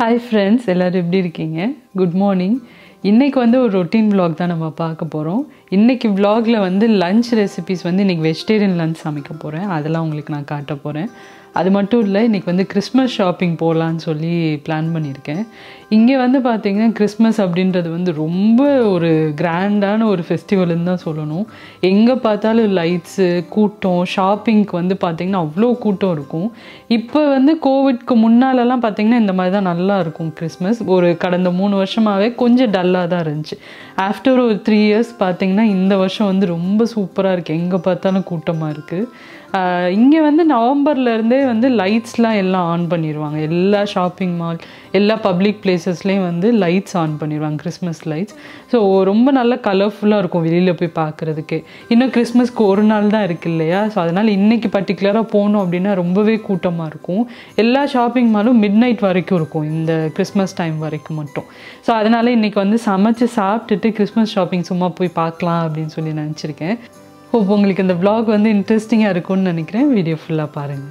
hi friends எல்லோரும் எப்படி இருக்கீங்க குட் மார்னிங் இன்றைக்கி வந்து ஒரு ரொட்டீன் vlog தான் நம்ம பார்க்க போகிறோம் இன்றைக்கி vlogல வந்து லஞ்ச் ரெசிபிஸ் வந்து இன்றைக்கி வெஜிடேரியன் லஞ்ச் சமைக்க போகிறேன் அதெல்லாம் உங்களுக்கு நான் காட்ட போகிறேன் அது மட்டும் இல்லை இன்றைக்கி வந்து கிறிஸ்மஸ் ஷாப்பிங் போகலான்னு சொல்லி பிளான் பண்ணியிருக்கேன் இங்கே வந்து பார்த்திங்கன்னா கிறிஸ்மஸ் அப்படின்றது வந்து ரொம்ப ஒரு கிராண்டான ஒரு ஃபெஸ்டிவல்னு தான் சொல்லணும் எங்கே பார்த்தாலும் லைட்ஸு கூட்டம் ஷாப்பிங்க்கு வந்து பார்த்திங்கன்னா அவ்வளோ கூட்டம் இருக்கும் இப்போ வந்து கோவிட்க்கு முன்னாலெல்லாம் பார்த்திங்கன்னா இந்த மாதிரி தான் நல்லா இருக்கும் கிறிஸ்மஸ் ஒரு கடந்த மூணு வருஷமாகவே கொஞ்சம் டல்லாக தான் இருந்துச்சு ஆஃப்டர் ஒரு த்ரீ இயர்ஸ் பார்த்திங்கன்னா இந்த வருஷம் வந்து ரொம்ப சூப்பராக இருக்குது எங்கே பார்த்தாலும் கூட்டமாக இருக்குது இங்கே வந்து நவம்பர்லேருந்தே வந்து லைட்ஸ்லாம் எல்லாம் ஆன் பண்ணிடுவாங்க எல்லா ஷாப்பிங் மால் எல்லா பப்ளிக் பிளேசஸ்லேயும் வந்து லைட்ஸ் ஆன் பண்ணிடுவாங்க கிறிஸ்மஸ் லைட்ஸ் ஸோ ரொம்ப நல்ல கலர்ஃபுல்லாக இருக்கும் வெளியில் போய் பார்க்குறதுக்கே இன்னும் கிறிஸ்மஸ்க்கு ஒரு நாள் தான் இருக்கு இல்லையா ஸோ அதனால் இன்றைக்கி பர்டிகுலராக போகணும் அப்படின்னா ரொம்பவே கூட்டமாக இருக்கும் எல்லா ஷாப்பிங் மாலும் மிட் நைட் வரைக்கும் இருக்கும் இந்த கிறிஸ்மஸ் டைம் வரைக்கும் மட்டும் ஸோ அதனால் இன்றைக்கி வந்து சமைச்சு சாப்பிட்டுட்டு கிறிஸ்மஸ் ஷாப்பிங் சும்மா போய் பார்க்கலாம் அப்படின்னு சொல்லி நினச்சிருக்கேன் ஹோப் உங்களுக்கு இந்த vlog வந்து இன்ட்ரெஸ்டிங்காக இருக்கும்னு நினைக்கிறேன் வீடியோ ஃபுல்லாக பாருங்கள்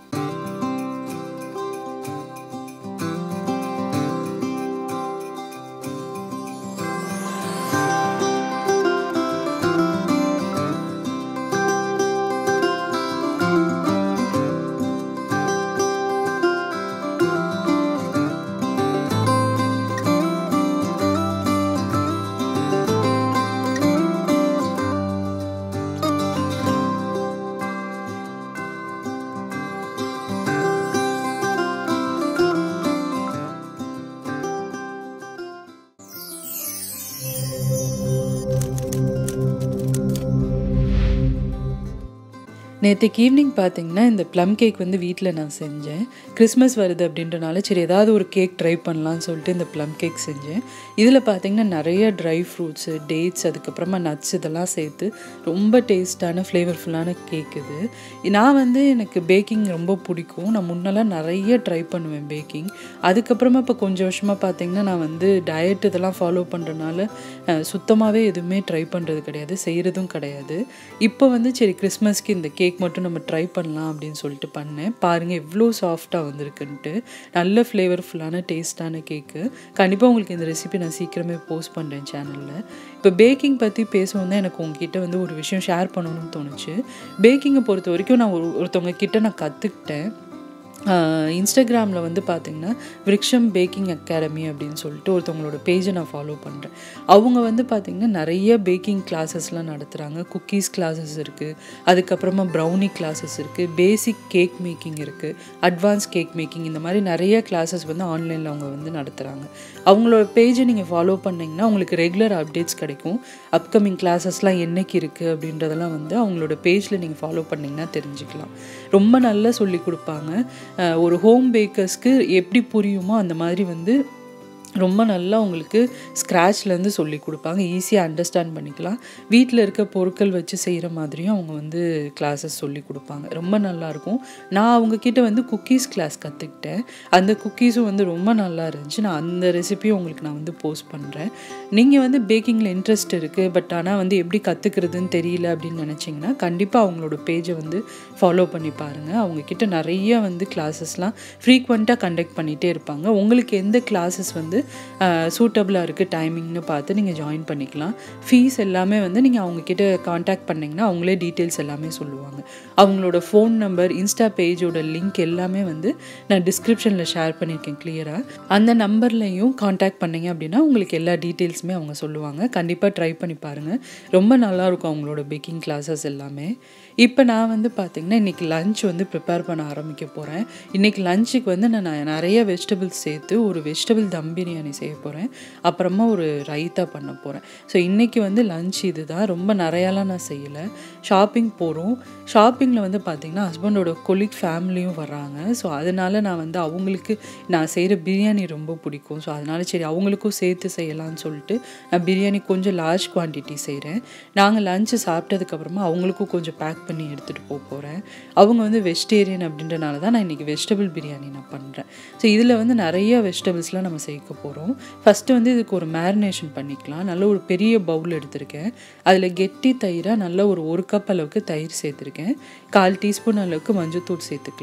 நேற்றுக்கு ஈவினிங் பார்த்தீங்கன்னா இந்த ப்ளம் கேக் வந்து வீட்டில் நான் செஞ்சேன் கிறிஸ்மஸ் வருது அப்படின்றனால சரி ஏதாவது ஒரு கேக் ட்ரை பண்ணலாம்னு சொல்லிட்டு இந்த ப்ளம் கேக் செஞ்சேன் இதில் பார்த்தீங்கன்னா நிறைய ட்ரை ஃப்ரூட்ஸு டேட்ஸ் அதுக்கப்புறமா நட்ஸ் இதெல்லாம் சேர்த்து ரொம்ப டேஸ்டான ஃப்ளேவர்ஃபுல்லான கேக் இது நான் வந்து எனக்கு பேக்கிங் ரொம்ப பிடிக்கும் நான் முன்னெல்லாம் நிறைய ட்ரை பண்ணுவேன் பேக்கிங் அதுக்கப்புறமா இப்போ கொஞ்சம் வருஷமாக பார்த்தீங்கன்னா நான் வந்து டயட் இதெல்லாம் ஃபாலோ பண்ணுறனால சுத்தமாகவே எதுவுமே ட்ரை பண்ணுறது கிடையாது செய்கிறதும் கிடையாது இப்போ வந்து சரி கிறிஸ்மஸ்க்கு இந்த கேக் மட்டும் நம்ம ட்ரை பண்ணலாம் அப்படின்னு சொல்லிட்டு பண்ணேன் பாருங்கள் எவ்வளோ சாஃப்டாக வந்திருக்குன்ட்டு நல்ல ஃப்ளேவர்ஃபுல்லான டேஸ்டான கேக்கு கண்டிப்பாக உங்களுக்கு இந்த ரெசிபி நான் சீக்கிரமே போஸ்ட் பண்ணுறேன் சேனலில் இப்போ பேக்கிங் பற்றி பேசவும் தான் எனக்கு உங்ககிட்ட வந்து ஒரு விஷயம் ஷேர் பண்ணணும்னு தோணுச்சு பேக்கிங்கை பொறுத்த வரைக்கும் நான் ஒரு ஒருத்தவங்க கிட்ட நான் கற்றுக்கிட்டேன் இன்ஸ்டாகிராமில் வந்து பார்த்திங்கன்னா விருக்ஷம் பேக்கிங் அகாடமி அப்படின்னு சொல்லிட்டு ஒருத்தவங்களோட பேஜை நான் ஃபாலோ பண்ணுறேன் அவங்க வந்து பார்த்திங்கன்னா நிறைய பேக்கிங் கிளாஸஸ்லாம் நடத்துகிறாங்க குக்கீஸ் கிளாஸஸ் இருக்குது அதுக்கப்புறமா ப்ரௌனி கிளாஸஸ் இருக்குது பேசிக் கேக் மேக்கிங் இருக்குது அட்வான்ஸ் கேக் மேக்கிங் இந்த மாதிரி நிறைய கிளாஸஸ் வந்து ஆன்லைனில் அவங்க வந்து நடத்துகிறாங்க அவங்களோட பேஜை நீங்கள் ஃபாலோ பண்ணிங்கன்னா உங்களுக்கு ரெகுலர் அப்டேட்ஸ் கிடைக்கும் அப்கமிங் கிளாஸஸ்லாம் என்னைக்கு இருக்குது அப்படின்றதெல்லாம் வந்து அவங்களோட பேஜில் நீங்கள் ஃபாலோ பண்ணிங்கன்னா தெரிஞ்சுக்கலாம் ரொம்ப நல்லா சொல்லி கொடுப்பாங்க ஒரு ஹோம் பேக்கர்ஸ்க்கு எப்படி புரியுமோ அந்த மாதிரி வந்து ரொம்ப நல்லா உங்களுக்கு ஸ்க்ராட்ச்லேருந்து சொல்லி கொடுப்பாங்க ஈஸியாக அண்டர்ஸ்டாண்ட் பண்ணிக்கலாம் வீட்டில் இருக்க பொருட்கள் வச்சு செய்கிற மாதிரியும் அவங்க வந்து கிளாஸஸ் சொல்லி கொடுப்பாங்க ரொம்ப நல்லாயிருக்கும் நான் அவங்கக்கிட்ட வந்து குக்கீஸ் கிளாஸ் கற்றுக்கிட்டேன் அந்த குக்கீஸும் வந்து ரொம்ப நல்லா இருந்துச்சு நான் அந்த ரெசிபியும் உங்களுக்கு நான் வந்து போஸ்ட் பண்ணுறேன் நீங்கள் வந்து பேக்கிங்கில் இன்ட்ரெஸ்ட் இருக்குது பட் ஆனால் வந்து எப்படி கற்றுக்கிறதுன்னு தெரியல அப்படின்னு நினச்சிங்கன்னா கண்டிப்பாக அவங்களோட பேஜை வந்து ஃபாலோ பண்ணி பாருங்கள் அவங்கக்கிட்ட நிறைய வந்து கிளாஸஸ்லாம் ஃப்ரீக்வெண்ட்டாக கண்டக்ட் பண்ணிகிட்டே இருப்பாங்க உங்களுக்கு எந்த கிளாஸஸ் வந்து சூட்டபுளாக இருக்குது டைமிங்னு பார்த்து நீங்கள் ஜாயின் பண்ணிக்கலாம் ஃபீஸ் எல்லாமே வந்து நீங்கள் அவங்கக்கிட்ட காண்டாக்ட் பண்ணிங்கன்னா அவங்களே டீட்டெயில்ஸ் எல்லாமே சொல்லுவாங்க அவங்களோட ஃபோன் நம்பர் இன்ஸ்டா பேஜோட லிங்க் எல்லாமே வந்து நான் டிஸ்கிரிப்ஷனில் ஷேர் பண்ணியிருக்கேன் கிளியராக அந்த நம்பர்லையும் காண்டாக்ட் பண்ணிங்க அப்படின்னா உங்களுக்கு எல்லா டீட்டெயில்ஸுமே அவங்க சொல்லுவாங்க கண்டிப்பாக ட்ரை பண்ணி பாருங்கள் ரொம்ப நல்லாயிருக்கும் அவங்களோட பேக்கிங் கிளாஸஸ் எல்லாமே இப்போ நான் வந்து பார்த்திங்கன்னா இன்றைக்கி லஞ்ச் வந்து ப்ரிப்பேர் பண்ண ஆரம்பிக்க போகிறேன் இன்றைக்கி லஞ்சுக்கு வந்து நான் நிறைய வெஜிடபிள்ஸ் சேர்த்து ஒரு வெஜிடபிள் தம் பிரியாணி செய்ய போகிறேன் அப்புறமா ஒரு ரைத்தா பண்ண போகிறேன் ஸோ இன்றைக்கி வந்து லஞ்ச் இது தான் ரொம்ப நிறையாலாம் நான் செய்யலை ஷாப்பிங் போகிறோம் ஷாப்பிங்கில் வந்து பார்த்திங்கன்னா ஹஸ்பண்டோட கொலிக் ஃபேமிலியும் வர்றாங்க ஸோ அதனால் நான் வந்து அவங்களுக்கு நான் செய்கிற பிரியாணி ரொம்ப பிடிக்கும் ஸோ அதனால் சரி அவங்களுக்கும் சேர்த்து செய்யலாம்னு சொல்லிட்டு நான் பிரியாணி கொஞ்சம் லார்ஜ் குவான்டிட்டி செய்கிறேன் நாங்கள் லஞ்சு சாப்பிட்டதுக்கப்புறமா அவங்களுக்கும் கொஞ்சம் பேக் பண்ணி எடுத்துகிட்டு போக போகிறேன் அவங்க வந்து வெஜிடேரியன் அப்படின்றனால தான் நான் இன்றைக்கி வெஜிடபிள் பிரியாணி நான் பண்ணுறேன் ஸோ இதில் வந்து நிறைய வெஜிடபிள்ஸ்லாம் நம்ம சேர்க்க போகிறோம் ஃபஸ்ட்டு வந்து இதுக்கு ஒரு மேரினேஷன் பண்ணிக்கலாம் நல்ல ஒரு பெரிய பவுல் எடுத்திருக்கேன் அதில் கெட்டி தயிராக நல்ல ஒரு ஒரு கப் அளவுக்கு தயிர் சேர்த்துருக்கேன் கால் டீஸ்பூன் அளவுக்கு மஞ்சத்தூள் சேர்த்துக்கலாம்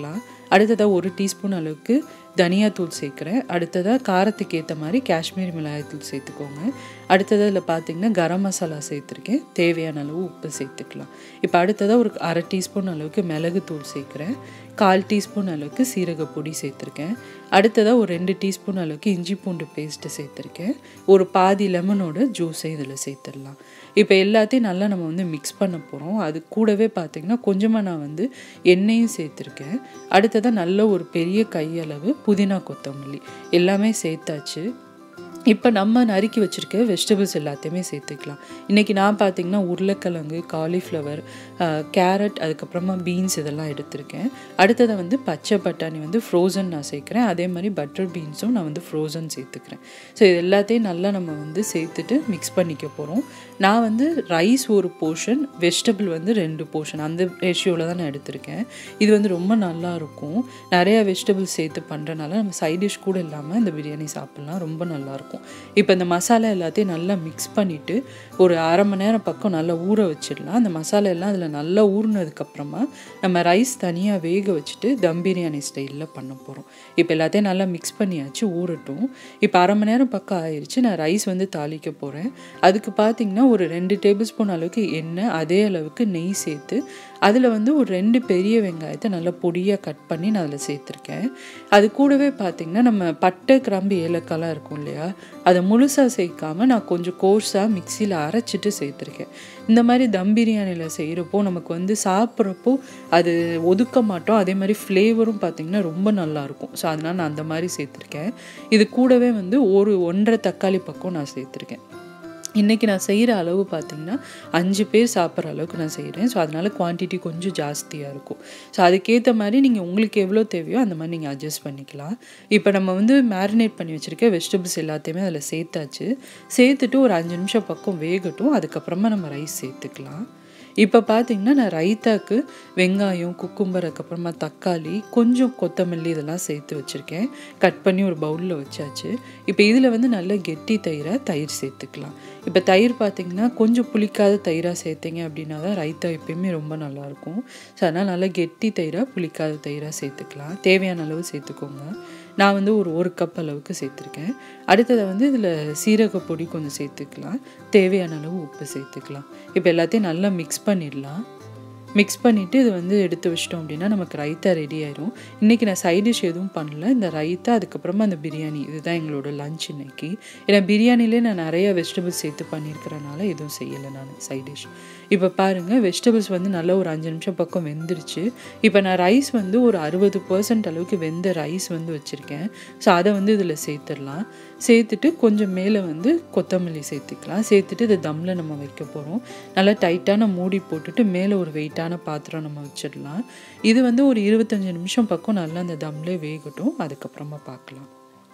அடுத்ததாக ஒரு டீஸ்பூன் அளவுக்கு தனியாத்தூள் சேர்க்குறேன் அடுத்ததாக காரத்துக்கு ஏற்ற மாதிரி காஷ்மீரி மிளகாய்த்தூள் சேர்த்துக்கோங்க அடுத்ததாக இதில் பார்த்தீங்கன்னா கரம் மசாலா சேர்த்துருக்கேன் தேவையான அளவு உப்பு சேர்த்துக்கலாம் இப்போ அடுத்ததாக ஒரு அரை டீஸ்பூன் அளவுக்கு மிளகு தூள் சேர்க்குறேன் கால் டீஸ்பூன் அளவுக்கு சீரக பொடி சேர்த்துருக்கேன் அடுத்ததாக ஒரு ரெண்டு டீஸ்பூன் அளவுக்கு இஞ்சி பூண்டு பேஸ்ட்டு சேர்த்துருக்கேன் ஒரு பாதி லெமனோட ஜூஸை இதில் சேர்த்துடலாம் இப்போ எல்லாத்தையும் நல்லா நம்ம வந்து மிக்ஸ் பண்ண போகிறோம் அது கூடவே பார்த்திங்கன்னா கொஞ்சமாக நான் வந்து எண்ணெயும் சேர்த்துருக்கேன் அடுத்ததாக நல்ல ஒரு பெரிய கையளவு புதினா கொத்தமல்லி எல்லாமே சேர்த்தாச்சு இப்போ நம்ம நறுக்கி வச்சுருக்க வெஜிடபிள்ஸ் எல்லாத்தையுமே சேர்த்துக்கலாம் இன்றைக்கி நான் பார்த்தீங்கன்னா உருளைக்கிழங்கு காலிஃப்ளவர் கேரட் அதுக்கப்புறமா பீன்ஸ் இதெல்லாம் எடுத்திருக்கேன் அடுத்ததை வந்து பச்சை பட்டாணி வந்து ஃப்ரோசன் நான் சேர்க்குறேன் அதே மாதிரி பட்டர் பீன்ஸும் நான் வந்து ஃப்ரோசன் சேர்த்துக்கிறேன் ஸோ இது எல்லாத்தையும் நல்லா நம்ம வந்து சேர்த்துட்டு மிக்ஸ் பண்ணிக்க போகிறோம் நான் வந்து ரைஸ் ஒரு போர்ஷன் வெஜிடபிள் வந்து ரெண்டு போர்ஷன் அந்த ரேஷியோவில் தான் நான் எடுத்திருக்கேன் இது வந்து ரொம்ப நல்லா இருக்கும் நிறைய வெஜிடபிள்ஸ் சேர்த்து பண்ணுறனால நம்ம சைட் டிஷ் கூட இல்லாமல் இந்த பிரியாணி சாப்பிட்லாம் ரொம்ப நல்லாயிருக்கும் இப்போ இந்த மசாலா எல்லாத்தையும் நல்லா மிக்ஸ் பண்ணிவிட்டு ஒரு அரை மணி நேரம் பக்கம் நல்லா ஊற வச்சிடலாம் அந்த மசாலா எல்லாம் அதில் நல்லா ஊறினதுக்கப்புறமா நம்ம ரைஸ் தனியாக வேக வச்சுட்டு தம் பிரியாணி ஸ்டைலில் பண்ண போகிறோம் இப்போ எல்லாத்தையும் நல்லா மிக்ஸ் பண்ணியாச்சு ஊறட்டும் இப்போ அரை மணி நேரம் பக்கம் ஆயிடுச்சு நான் ரைஸ் வந்து தாளிக்க போகிறேன் அதுக்கு பார்த்தீங்கன்னா ஒரு ரெண்டு டேபிள் ஸ்பூன் அளவுக்கு எண்ணெய் அதே அளவுக்கு நெய் சேர்த்து அதில் வந்து ஒரு ரெண்டு பெரிய வெங்காயத்தை நல்லா பொடியாக கட் பண்ணி நான் அதில் சேர்த்துருக்கேன் அது கூடவே பார்த்திங்கன்னா நம்ம பட்டை கிராம்பு ஏலக்காய்லாம் இருக்கும் இல்லையா அதை முழுசாக சேர்க்காம நான் கொஞ்சம் கோர்ஸாக மிக்சியில் அரைச்சிட்டு சேர்த்துருக்கேன் இந்த மாதிரி தம் பிரியாணியில் செய்கிறப்போ நமக்கு வந்து சாப்பிட்றப்போ அது ஒதுக்க மாட்டோம் அதே மாதிரி ஃப்ளேவரும் பார்த்திங்கன்னா ரொம்ப நல்லாயிருக்கும் ஸோ அதனால் நான் அந்த மாதிரி சேர்த்துருக்கேன் இது கூடவே வந்து ஒரு ஒன்றரை தக்காளி பக்கம் நான் சேர்த்துருக்கேன் இன்றைக்கி நான் செய்கிற அளவு பார்த்திங்கன்னா அஞ்சு பேர் சாப்பிட்ற அளவுக்கு நான் செய்கிறேன் ஸோ அதனால் குவான்டிட்டி கொஞ்சம் ஜாஸ்தியாக இருக்கும் ஸோ அதுக்கேற்ற மாதிரி நீங்கள் உங்களுக்கு எவ்வளோ தேவையோ அந்த மாதிரி நீங்கள் அட்ஜஸ்ட் பண்ணிக்கலாம் இப்போ நம்ம வந்து மேரினேட் பண்ணி வச்சுருக்க வெஜிடபிள்ஸ் எல்லாத்தையுமே அதில் சேர்த்தாச்சு சேர்த்துட்டு ஒரு அஞ்சு நிமிஷம் பக்கம் வேகட்டும் அதுக்கப்புறமா நம்ம ரைஸ் சேர்த்துக்கலாம் இப்போ பார்த்தீங்கன்னா நான் ரைத்தாக்கு வெங்காயம் குக்கும்பர் அதுக்கப்புறமா தக்காளி கொஞ்சம் கொத்தமல்லி இதெல்லாம் சேர்த்து வச்சுருக்கேன் கட் பண்ணி ஒரு பவுலில் வச்சாச்சு இப்போ இதில் வந்து நல்ல கெட்டி தயிராக தயிர் சேர்த்துக்கலாம் இப்போ தயிர் பார்த்திங்கன்னா கொஞ்சம் புளிக்காத தயிராக சேர்த்திங்க அப்படின்னா தான் ரைத்தா எப்பயுமே ரொம்ப நல்லாயிருக்கும் ஸோ அதனால் நல்லா கெட்டி தயிராக புளிக்காத தயிராக சேர்த்துக்கலாம் தேவையான அளவு சேர்த்துக்கோங்க நான் வந்து ஒரு ஒரு கப் அளவுக்கு சேர்த்துருக்கேன் அடுத்ததை வந்து இதில் சீரக பொடி கொஞ்சம் சேர்த்துக்கலாம் தேவையான அளவு உப்பு சேர்த்துக்கலாம் இப்போ எல்லாத்தையும் நல்லா மிக்ஸ் பண்ணிடலாம் மிக்ஸ் பண்ணிவிட்டு இது வந்து எடுத்து வச்சிட்டோம் அப்படின்னா நமக்கு ரைத்தா ரெடி ஆயிரும் இன்றைக்கி நான் சைட் டிஷ் எதுவும் பண்ணல இந்த ரைத்தா அதுக்கப்புறமா அந்த பிரியாணி இதுதான் எங்களோட லஞ்ச் இன்னைக்கு ஏன்னா பிரியாணிலே நான் நிறைய வெஜிடபிள்ஸ் சேர்த்து பண்ணியிருக்கிறனால எதுவும் செய்யலை நான் சைட் டிஷ் இப்போ பாருங்கள் வெஜிடபிள்ஸ் வந்து நல்லா ஒரு அஞ்சு நிமிஷம் பக்கம் வெந்துருச்சு இப்போ நான் ரைஸ் வந்து ஒரு அறுபது பர்சன்ட் அளவுக்கு வெந்த ரைஸ் வந்து வச்சுருக்கேன் ஸோ அதை வந்து இதில் சேர்த்துடலாம் சேர்த்துட்டு கொஞ்சம் மேலே வந்து கொத்தமல்லி சேர்த்துக்கலாம் சேர்த்துட்டு இதை தம்மில் நம்ம வைக்க போகிறோம் நல்லா டைட்டான மூடி போட்டுட்டு மேலே ஒரு வெயிட்டான பாத்திரம் நம்ம வச்சிடலாம் இது வந்து ஒரு இருபத்தஞ்சி நிமிஷம் பக்கம் நல்லா அந்த தம்லே வேகட்டும் அதுக்கப்புறமா பார்க்கலாம்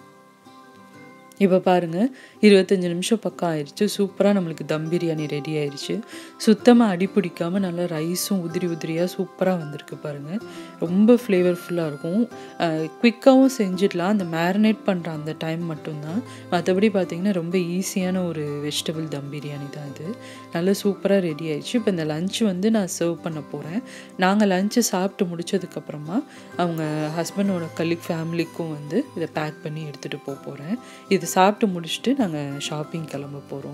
இப்போ பாருங்கள் இருபத்தஞ்சி நிமிஷம் பக்கம் ஆயிடுச்சு சூப்பராக நம்மளுக்கு தம் பிரியாணி ரெடி ஆயிடுச்சு சுத்தமாக அடி பிடிக்காமல் நல்லா ரைஸும் உதிரி உதிரியாக சூப்பராக வந்திருக்கு பாருங்கள் ரொம்ப ஃப்ளேவர்ஃபுல்லாக இருக்கும் குவிக்காகவும் செஞ்சிடலாம் அந்த மேரினேட் பண்ணுற அந்த டைம் மட்டும்தான் மற்றபடி பார்த்திங்கன்னா ரொம்ப ஈஸியான ஒரு வெஜிடபிள் தம் பிரியாணி தான் இது நல்லா சூப்பராக ரெடி ஆயிடுச்சு இப்போ இந்த லஞ்ச் வந்து நான் சர்வ் பண்ண போகிறேன் நாங்கள் லஞ்சை சாப்பிட்டு முடிச்சதுக்கப்புறமா அவங்க ஹஸ்பண்டோட கலீக் ஃபேமிலிக்கும் வந்து இதை பேக் பண்ணி எடுத்துகிட்டு போக போகிறேன் இது சாப்பிட்டு முடிச்சுட்டு நாங்கள் ஷாப்பிங் கிளம்ப போகிறோம்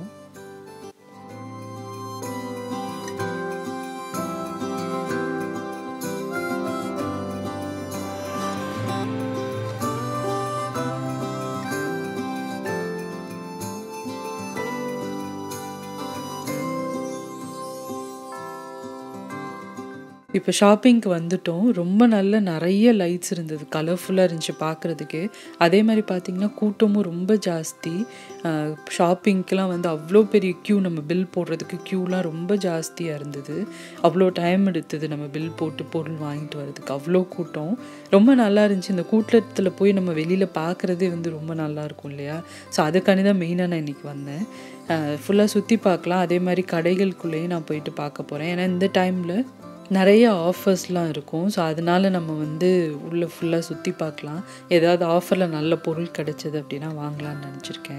இப்போ ஷாப்பிங்க்கு வந்துட்டோம் ரொம்ப நல்ல நிறைய லைட்ஸ் இருந்தது கலர்ஃபுல்லாக இருந்துச்சு பார்க்குறதுக்கு அதே மாதிரி பார்த்திங்கன்னா கூட்டமும் ரொம்ப ஜாஸ்தி ஷாப்பிங்க்கெலாம் வந்து அவ்வளோ பெரிய க்யூ நம்ம பில் போடுறதுக்கு க்யூலாம் ரொம்ப ஜாஸ்தியாக இருந்தது அவ்வளோ டைம் எடுத்தது நம்ம பில் போட்டு பொருள் வாங்கிட்டு வரதுக்கு அவ்வளோ கூட்டம் ரொம்ப நல்லா இருந்துச்சு இந்த கூட்டத்தில் போய் நம்ம வெளியில் பார்க்குறதே வந்து ரொம்ப நல்லா இருக்கும் இல்லையா ஸோ அதுக்காண்டி தான் மெயினாக நான் இன்றைக்கி வந்தேன் ஃபுல்லாக சுற்றி பார்க்கலாம் அதே மாதிரி கடைகளுக்குள்ளேயும் நான் போயிட்டு பார்க்க போகிறேன் ஏன்னா இந்த டைமில் நிறைய ஆஃபர்ஸ்லாம் இருக்கும் ஸோ அதனால நம்ம வந்து உள்ளே ஃபுல்லாக சுற்றி பார்க்கலாம் ஏதாவது ஆஃபரில் நல்ல பொருள் கிடைச்சது அப்படின்னா வாங்கலாம்னு நினச்சிருக்கேன்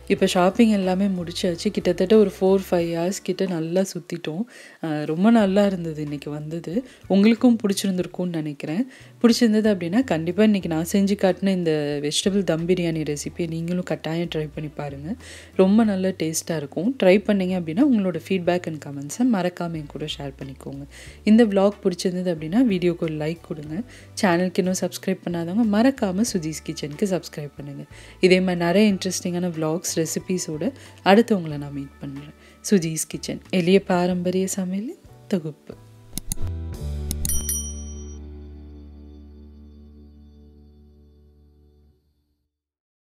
இப்போ ஷாப்பிங் எல்லாமே முடிச்சாச்சு கிட்டத்தட்ட ஒரு ஃபோர் ஃபைவ் ஹவர்ஸ் கிட்ட நல்லா சுற்றிட்டோம் ரொம்ப நல்லா இருந்தது இன்றைக்கி வந்தது உங்களுக்கும் பிடிச்சிருந்துருக்கும்னு நினைக்கிறேன் பிடிச்சிருந்தது அப்படின்னா கண்டிப்பாக இன்றைக்கி நான் செஞ்சு காட்டின இந்த வெஜிடபிள் தம் பிரியாணி ரெசிபியை நீங்களும் கட்டாயம் ட்ரை பண்ணி பாருங்கள் ரொம்ப நல்ல டேஸ்ட்டாக இருக்கும் ட்ரை பண்ணீங்க அப்படின்னா உங்களோட ஃபீட்பேக் அண்ட் கமெண்ட்ஸை மறக்காமல் என் கூட ஷேர் பண்ணிக்கோங்க இந்த vlog பிடிச்சிருந்தது அப்படின்னா வீடியோக்கு ஒரு லைக் கொடுங்க சேனலுக்கு இன்னும் சப்ஸ்கிரைப் பண்ணாதவங்க மறக்காமல் சுதீஸ் கிச்சனுக்கு சப்ஸ்கிரைப் பண்ணுங்கள் இதே மாதிரி நிறைய இன்ட்ரெஸ்டிங்கான vlogs ரெசிபீஸோடு அடுத்து உங்களை நான் மீட் பண்ணுறேன் சுஜீஸ் கிச்சன் எளிய பாரம்பரிய சமையல் தொகுப்பு